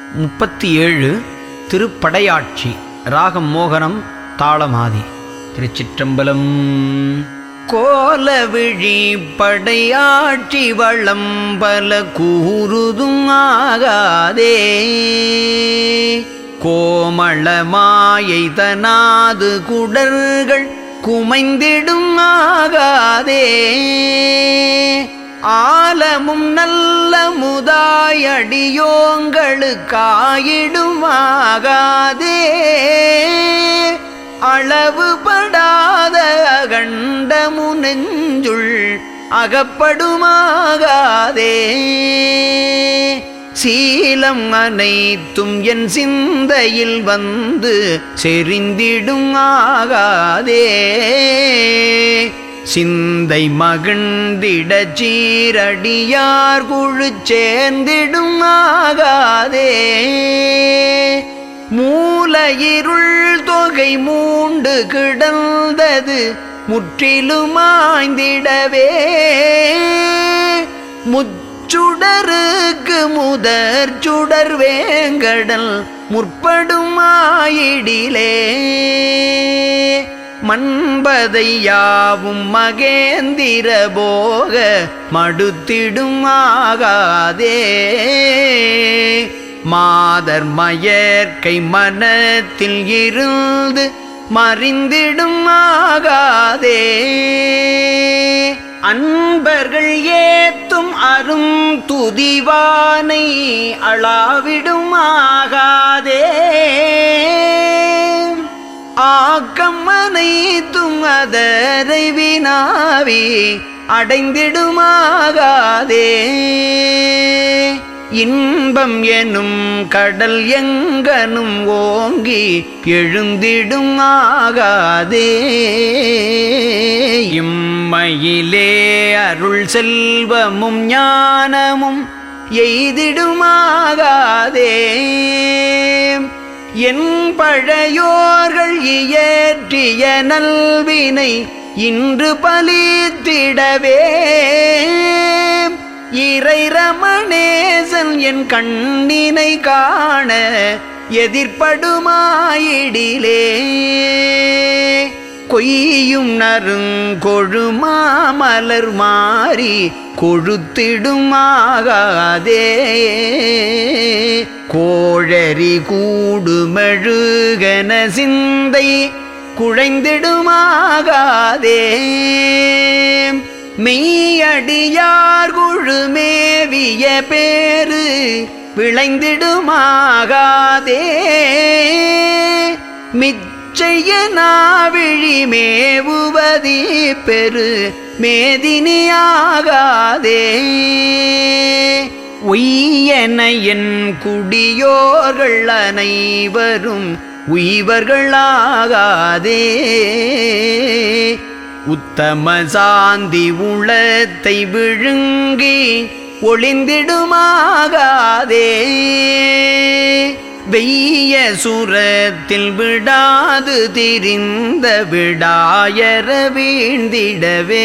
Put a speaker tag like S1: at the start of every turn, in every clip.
S1: முப்பத்தி ஏழு திருப்படையாட்சி ராகம் மோகனம் தாளமாதி திருச்சிற்றம்பலம் கோலவிழி படையாட்சி வளம் பல கூறுதும் ஆகாதே கோமளமாயை தனாது குடர்கள் குமைந்திடும் ஆகாதே ஆலமும் நல்ல முதாயடியோங்களுக்காயிடும் ஆகாதே அளவுபடாத அகண்டமு நெஞ்சுள் அகப்படுமாகாதே சீலம் அனைத்தும் என் சிந்தையில் வந்து செறிந்திடும் ஆகாதே சிந்தை மகிழ்ந்திட சீரடியார் குழு சேர்ந்திடும் ஆகாதே மூல இருள் தொகை மூண்டு கிடந்தது முற்றிலுமாய்ந்திடவே முச்சுடருக்கு முதற் சுடர் வேங்கடல் முற்படும் ஆயிடிலே மண்பதை யாவும் மகேந்திர போக மடுத்திடும் ஆகாதே மாதர் மயற்கை மனத்தில் இருந்து மறிந்திடும் ஆகாதே அன்பர்கள் ஏத்தும் அரும் துதிவானை அளாவிடும் ஆகாதே ஆக்கம் அனைத்தும் அதரை வினாவி அடைந்திடுமாகாதே இன்பம் எனும் கடல் எங்கனும் ஓங்கி எழுந்திடும் ஆகாதே இம்மையிலே அருள் செல்வமும் ஞானமும் எய்திடுமாகாதே என் பழையோர்கள் இயற்றிய நல்வினை இன்று பலித்திடவே இறை ரமணேசன் என் கண்ணினை காண எதிர்ப்படுமாயிடிலே கொய்யும் நறுங்கொழுமாமலர் மாறி கொழுத்திடும் ஆகாதே கோழறி கூடுமெழுகன சிந்தை குழைந்திடுமாகாதே மெய்யடியார் குழுமேவிய பேரு விளைந்திடுமாகாதே மிச்சைய நாவிழி மேவுவதி பெரு மேதினியாகாதே ஒய்யன என் குடியோர்கள் அனைவரும் உய்வர்களாகாதே உத்தம சாந்தி உளத்தை விழுங்கி ஒளிந்திடுமாகாதே வெய்ய சுரத்தில் விடாது திரிந்த விடாயர வீழ்ந்திடவே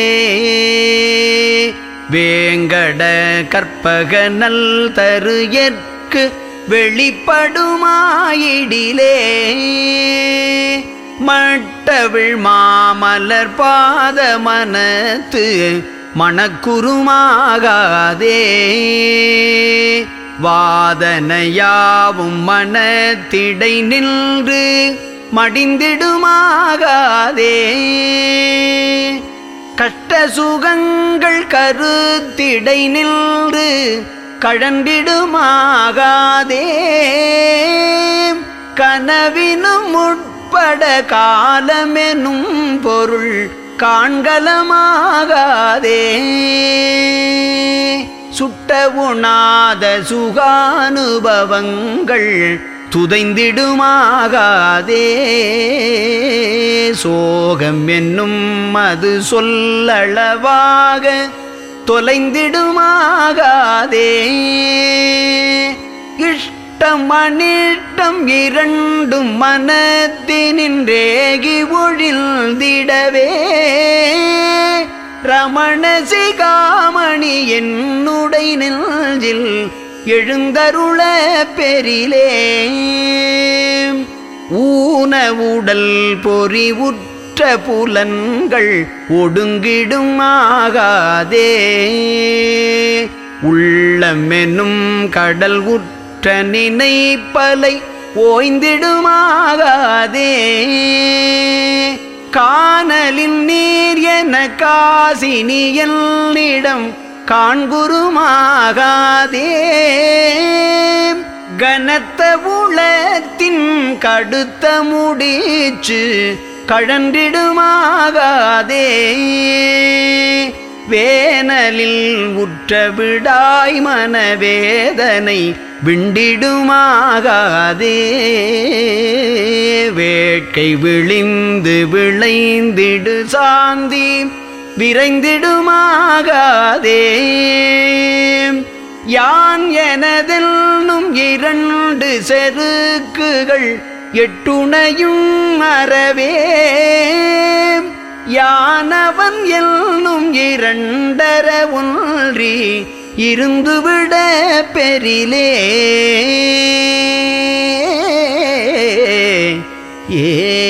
S1: வேங்கட கற்பக நல் தரு எற்கு வெளிப்படுமாயிடிலே மட்டவிழ் மாமலர் பாத மனத்து மணக்குருமாகாதே வாதனையாவும் மனத்திடை நின்று மடிந்திடுமாகாதே கஷ்ட சுகங்கள் கருத்திடை நின்று கழண்டிடுமாகாதே கனவினும் உட்பட காலமெனும் பொருள் காண்கலமாகாதே சுட்ட உணாத சுகானுபவங்கள் துதைந்திடுமாகாதே சோகம் என்னும் அது சொல்லளவாக தொலைந்திடுமாகாதே இஷ்டம் அனிஷ்டம் இரண்டும் மனத்தினின்றேகி ஒழிந்திடவே ரமண சிகாமணி என்னுடை நெஞ்சில் எழுந்தருள பெரிலே ஊனவுடல் பொறி உற்ற புலன்கள் ஒடுங்கிடும் ஆகாதே உள்ளமெனும் கடல் உற்ற நினைப்பலை ஓய்ந்திடுமாகாதே காணலின் நீர் என காசினியல்லிடம் காண்குருமாகாதே கனத்த உளத்தின் கடுத்த முடிச்சு கழன்றிடுமாகாதே வேனலில் உற்ற விடாய் மனவேதனை விண்டிடுமாகாதே வேட்கை விழிந்து விளைந்திடு சாந்தி விரைந்திடுமாகாதே யான் எனதெல்லும் இரண்டு செருக்குகள் எட்டுணையும் அறவே யானவன் என்னும் இரண்டர ஒன்றி இருந்துவிட பெரிலே ஏ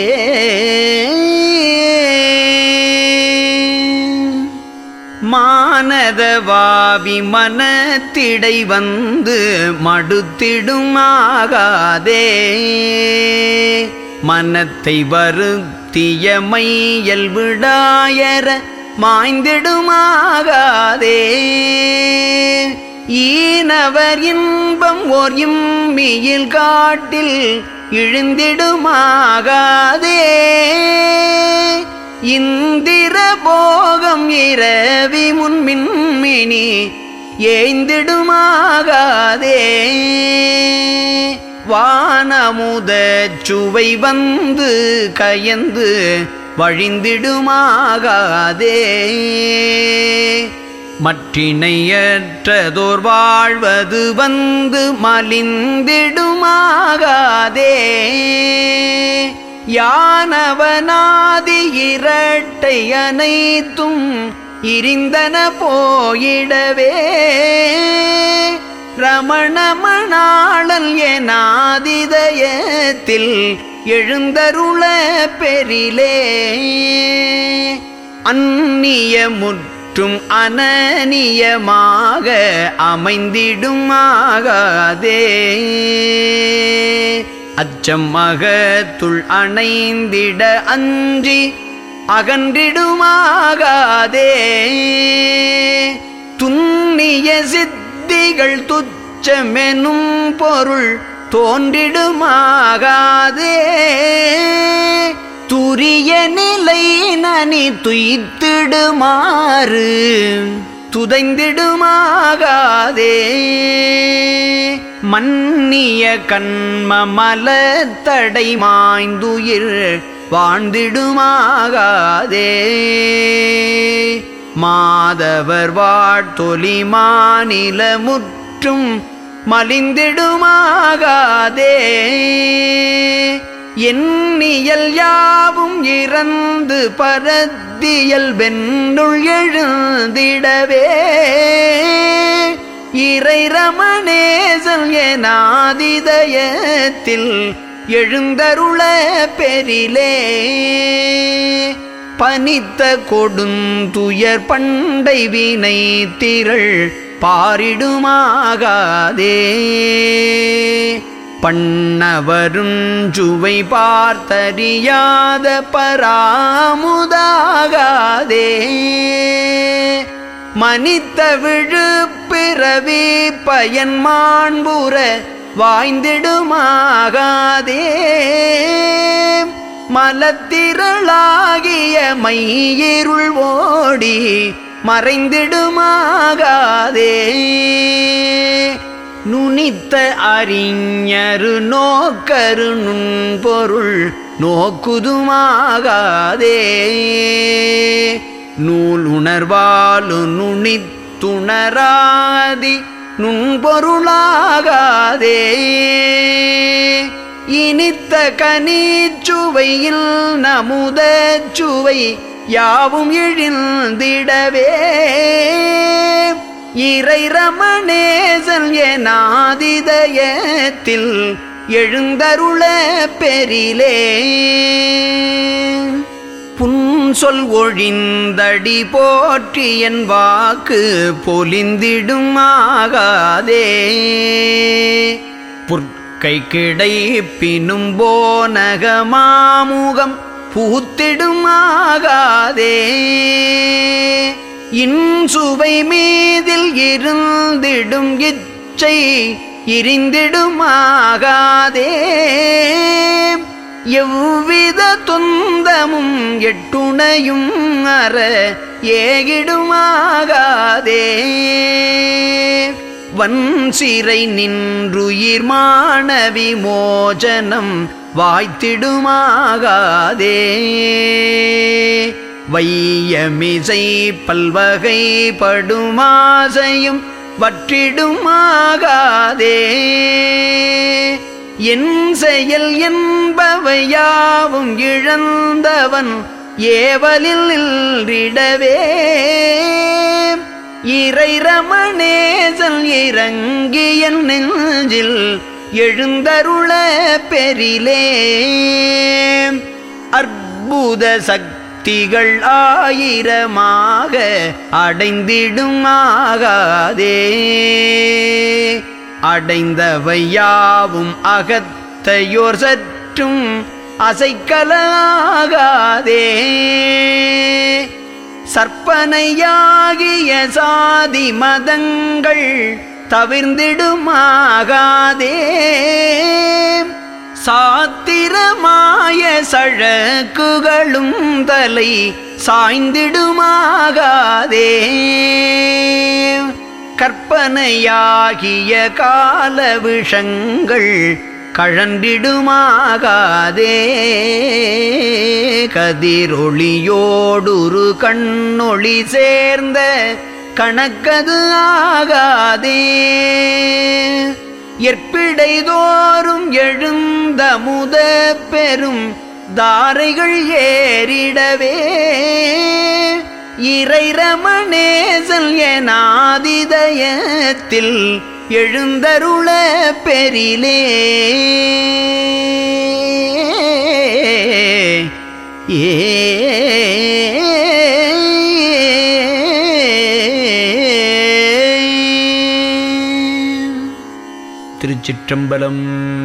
S1: மானதவாவி மனத்திடை வந்து மடுத்திடும் ஆகாதே மனத்தை வருத்திய மையல் விடாயர மாய்ந்திடுமாகாதே ஈனவர் இன்பம் ஓர் இம்மியில் காட்டில் இழுந்திடுமாகாதே இந்திர போகம் இரவி முன்மின்மினி ஏய்ந்திடுமாகாதே வானமுத சுவை வந்து கயந்து வழிந்திடுமாகாதே மற்றினையற்றதோர் வாழ்வது வந்து மலிந்திடுமாகாதே யானவனாதி இரட்டை அனைத்தும் இருந்தன போயிடவே ரமணமணாளல் எனாதிதயத்தில் எழுந்தருள பெரிலே அந்நிய முற்றும் அனநியமாக அமைந்திடும் ஆகாதே அச்சம் அகத்துள் அணைந்திட அஞ்சி அகன்றிடுமாகாதே துண்ணிய சித்திகள் துச்சமெனும் பொருள் தோன்றிடுமாகாதே துரிய நிலை நனி துய்த்திடுமாறு துதைந்திடுமாகாதே மன்னிய கண்ம மலத்தடை மாய்ந்துயிர் வாழ்ந்திடுமாகாதே மாதவர் வாழ்த்தொலி மாநில முற்றும் மலிந்திடுமாகாதே எண்ணியல் யாவும் இறந்து பரத்தியல் வென்னுள் எழுந்திடவே இறை ரமணேசன் எனாதிதயத்தில் எழுந்தருள பெரிலே பனித்த கொடுந்துயர் பண்டை வினை திரள் பாரிடுமாகாதே பண்ணவரும் சுவை பார்த்தறியாத பராமுதாகாதே மனித்த விழுப்பிறவி பயன் மாண்புற வாய்ந்திடுமாகாதே மலத்திரளாகிய மையிருள் ஓடி மறைந்திடுமாகாதே நுனித்த அறிஞரு நோக்கரு நுண்பொருள் நோக்குதுமாகாதே நூல் உணர்வாலு நுனித்துணராதி நுண்பொருளாகாதே இனித்த கனிச்சுவையில் நமுத சுவை யாவும் இழிந்திடவே இறை ரமணேசன் எனாதிதயத்தில் எழுந்தருள பெரிலே புன்சொல் ஒழிந்தடி போற்றி என் வாக்கு பொலிந்திடும் ஆகாதே புற்கை கிடைப்பினும் போனகமாமுகம் பூத்திடும் ஆகாதே இன்சுவை மீதில் இருந்திடும் இச்சை இருந்திடுமாகாதே எவ்வித துந்தமும் எட்டுணையும் அற ஏகிடுமாகாதே வன் சிறை நின்றுயிர் மாணவி மோஜனம் வாய்த்திடுமாகாதே வையமிசை பல்வகை படுமாசையும் வற்றிடுமாகாதே என் செயல் என்பவையாவும் இழந்தவன் ஏவலில் நின்றிடவே இறை ரமணேசன் இறங்கிய நெஞ்சில் எழுந்தருள பெரிலே அற்புத சக்திகள் ஆயிரமாக அடைந்திடும் ஆகாதே அடைந்தவையாவும் அகத்தையோர் சற்றும் அசைக்கலாகாதே சற்பனையாகிய சாதி மதங்கள் தவிர்ந்திடுமாகாதே சாத்திரமாய சழக்குகளும் தலை சாய்ந்திடுமாகாதே கற்பனையாகிய கால விஷங்கள் கழன்றிடுமாகாதே கதிரொளியோடுரு கண்ணொளி சேர்ந்த கணக்கது ஆகாதே எற்பிடைதோறும் எழுந்த முத பெரும் தாரைகள் ஏறிடவே இறை ரமணேசன் எனாதிதயத்தில் எழுந்தருள பெரிலே ஏ திருச்சிற்றம்பலம்